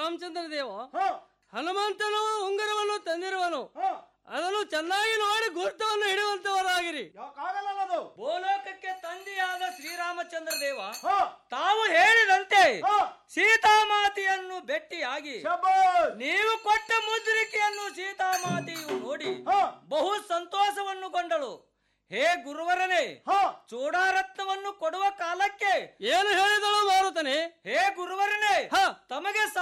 ರಾಮಚಂದ್ರ ದೇವ ಹನುಮಂತನು ಉಂಗುರವನ್ನು ತಂದಿರುವನು ಅದನ್ನು ಚೆನ್ನಾಗಿ ನೋಡಿ ಗುರುತವನ್ನು ಹಿಡಿಯುವಂತವರಾಗಿರಿ ಭೂಲೋಕಕ್ಕೆ ತಂದೆಯಾದ ಶ್ರೀರಾಮಚಂದ್ರ ದೇವ ತಾವು ಹೇಳಿದಂತೆ ಸೀತಾಮಾತೆಯನ್ನು ಭೇಟಿಯಾಗಿ ನೀವು ಕೊಟ್ಟ ಮುದ್ರಿಕೆಯನ್ನು ಸೀತಾಮಾತೆಯು ನೋಡಿ ಬಹು ಸಂತೋಷವನ್ನು ಗೊಂಡಳು ಹೇ ಗುರುವರನೇ ಚೂಡಾರತ್ನವನ್ನು ಕೊಡುವ ಕಾಲಕ್ಕೆ ಏನು ಹೇಳಿದಳು ಮಾರುತನೆ ಹೇ ಗುರುವರನೇ ತಮಗೆ